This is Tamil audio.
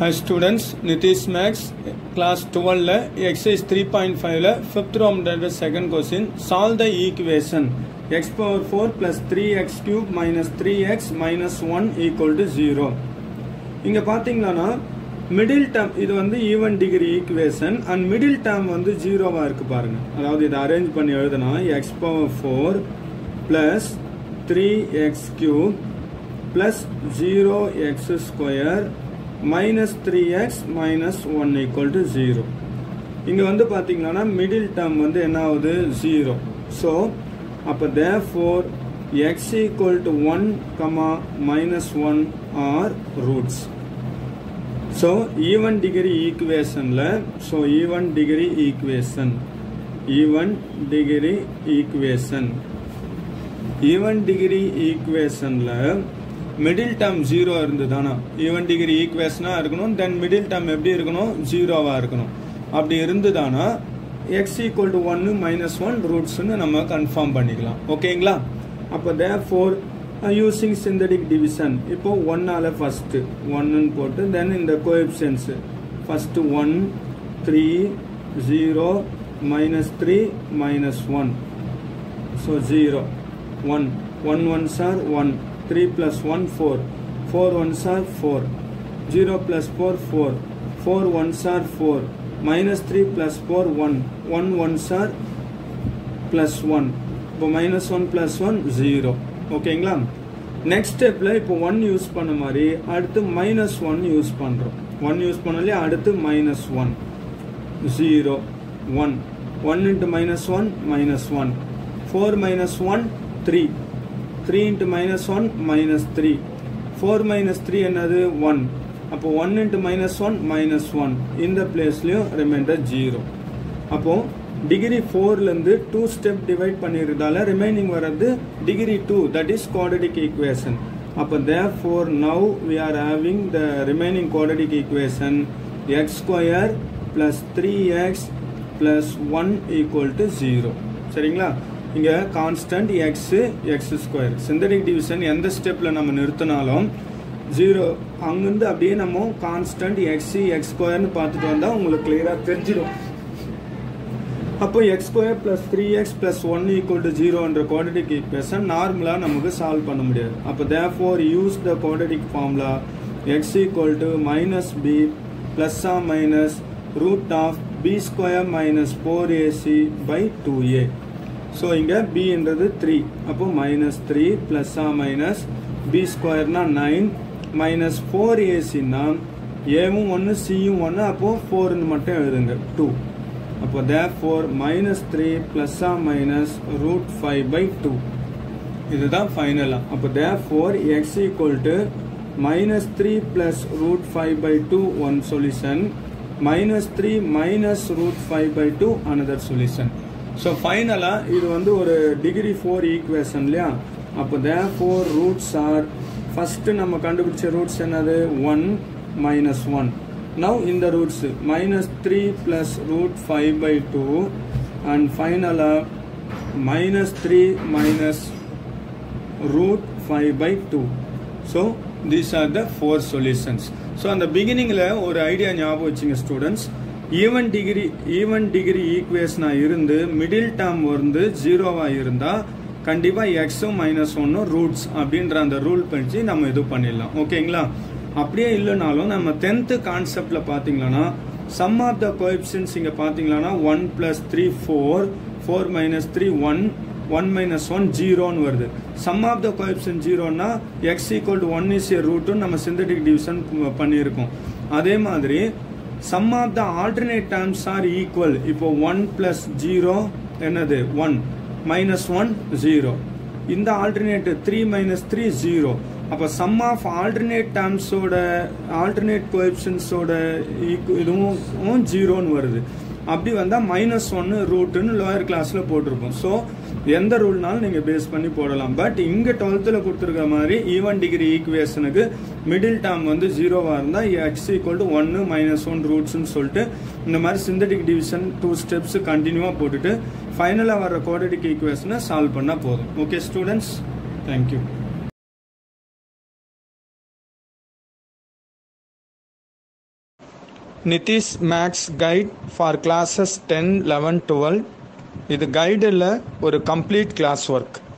Hi students, Nitish Max, class 12 ல exercise 3.5 ல fifth round second question solve the equation x power 4 plus 3x cube minus 3x minus 1 equal to 0 இங்க பாத்தீங்கன்னா மிடில் டேர்ம் இது வந்து even degree equation and middle term வந்து ஜீரோவா இருக்கு பாருங்க அதாவது இதை அரேஞ்ச் பண்ணி எழுதுனா x power four plus three x cube plus zero x square minus three x minus one equal to zero இங்கே வந்து பார்த்தீங்கன்னா மிடில் டேர்ம் வந்து என்ன ஆகுது ஜீரோ ஸோ அப்போ therefore x equal to one comma minus one are roots so even degree ஈக்குவேஷனில் so even degree equation even degree equation even degree ஈக்குவேஷனில் மிடில் டேர்ம் ஜீரோ இருந்ததுதானா ஈவன் டிகிரி ஈக்குவேஷனாக இருக்கணும் தென் மிடில் டேர்ம் எப்படி இருக்கணும் ஜீரோவாக இருக்கணும் அப்படி இருந்ததுதானா எக்ஸ் ஈக்குவல் டு ஒன்று மைனஸ் ஒன் ரூட்ஸ்னு நம்ம கன்ஃபார்ம் பண்ணிக்கலாம் ஓகேங்களா அப்போ therefore using synthetic division இப்போ ஒன்னால ஃபர்ஸ்ட் ஒன்னு போட்டு தென் இந்த கோஎப்ஷன்ஸ் first one three zero minus three minus one so zero one one one sir one three plus one four four one sir four zero plus four four four one sir four minus three plus four one one one sir plus one இப்போ minus one plus one zero ஓகேங்களா நெக்ஸ்ட் ஸ்டெப்பில் இப்போ ஒன் யூஸ் பண்ண மாதிரி அடுத்து மைனஸ் ஒன் யூஸ் பண்ணுறோம் ஒன் யூஸ் பண்ணலையே அடுத்து minus one zero one one into minus one minus one four minus one three three into minus one minus three four minus three என்னது ஒன் அப்போ one into minus one minus one இந்த பிளேஸ்லையும் ரிமைண்டர் ஜீரோ அப்போது டிகிரி ஃபோர்லேருந்து டூ ஸ்டெப் டிவைட் பண்ணியிருந்தால ரிமைனிங் வர்றது degree two that is quadratic equation அப்போ therefore now we are having the remaining quadratic equation x square plus three x plus one equal to zero சரிங்களா இங்கே constant X x square synthetic division எந்த ஸ்டெப்பில் நம்ம நிறுத்தினாலும் ஜீரோ அங்கேருந்து அப்படியே நம்ம கான்ஸ்டன்ட் எக்ஸ் எக்ஸ் ஸ்கொயர்னு பார்த்துட்டு வந்தால் உங்களுக்கு கிளியராக தெரிஞ்சிடும் அப்போ x square plus three x plus one equal to ஜீரோன்ற குவாடிக் ஈக்குவேஷன் நார்மலாக நமக்கு சால்வ் பண்ண முடியாது அப்போ therefore use the quadratic formula x equal to minus b plus or minus root of b square minus four ac by two a so இங்கே பின்றது த்ரீ அப்போ minus three plus or minus b ஸ்கொயர்னா நைன் மைனஸ் ஃபோர் ஏசின்னா ஏவும் ஒன்று சியும் ஒன்று அப்போது ஃபோர்னு மட்டும் எழுதுங்க டூ அப்போ therefore minus three plus or minus root five by two இதுதான் ஃபைனலாக அப்போ therefore x equal to minus three plus root five by two one solution minus three minus root five by two another solution so ஃபைனலாக இது வந்து ஒரு டிகிரி ஃபோர் ஈக்குவேஷன் இல்லையா அப்போ therefore roots are first நம்ம கண்டுபிடிச்ச ரூட்ஸ் என்னது one minus one now in the roots minus 3 plus root 5 by 2 and final uh, minus 3 minus root 5 by 2 so these are the four solutions so அந்த பிகினிங்கில் ஒரு ஐடியா ஞாபகம் வச்சுங்க students even degree even degree ஈக்குவேஷனாக இருந்து மிடில் டேர்ம் வந்து ஜீரோவாக இருந்தால் கண்டிப்பாக எக்ஸும் மைனஸ் ஒன்னும் ரூட்ஸ் அப்படின்ற அந்த ரூல் படித்து நம்ம இது பண்ணிடலாம் ஓகேங்களா அப்படியே இல்லைனாலும் நம்ம டென்த்து கான்செப்டில் பார்த்தீங்கன்னா சம் ஆஃப் த கோஎப்ஷன்ஸ் இங்கே பார்த்தீங்கன்னா one plus three four four minus three one one minus one ஜீரோன்னு வருது சம் ஆஃப் த கோஎப்ஷன் ஜீரோனா x equal to one is a ரூட்டுன்னு நம்ம சிந்தடிக் டிவிஷன் பண்ணியிருக்கோம் அதே மாதிரி sum of the alternate terms are equal இப்போ ஒன் ப்ளஸ் ஜீரோ என்னது ஒன் மைனஸ் ஒன் ஜீரோ இந்த alternate three minus three zero அப்போ சம் ஆஃப் ஆல்டர்னேட் டேர்ம்ஸோட ஆல்டர்னேட் கோஎப்ஷன்ஸோட இதுவும் ஜீரோன்னு வருது அப்படி வந்தால் மைனஸ் ஒன்று ரூட்டுன்னு லோயர் கிளாஸில் போட்டிருப்போம் ஸோ எந்த ரூல்னாலும் நீங்கள் பேஸ் பண்ணி போடலாம் பட் இங்கே டுவெல்த்தில் கொடுத்துருக்க மாதிரி ஈவன் டிகிரி ஈக்குவேஷனுக்கு மிடில் டேர்ம் வந்து ஜீரோவாக இருந்தால் எக்ஸ் ஈக்குவல் டு ஒன்று மைனஸ் ஒன் ரூட்ஸ்னு சொல்லிட்டு இந்த மாதிரி சிந்தடிக் டிவிஷன் டூ ஸ்டெப்ஸ் கண்டினியூவாக போட்டுட்டு ஃபைனலாக வர குவாடிக் ஈக்குவேஷனை சால்வ் பண்ணால் போதும் okay students thank you Nitish Max guide for classes ten eleven twelve இது கைடில் ஒரு கம்ப்ளீட் கிளாஸ் ஒர்க்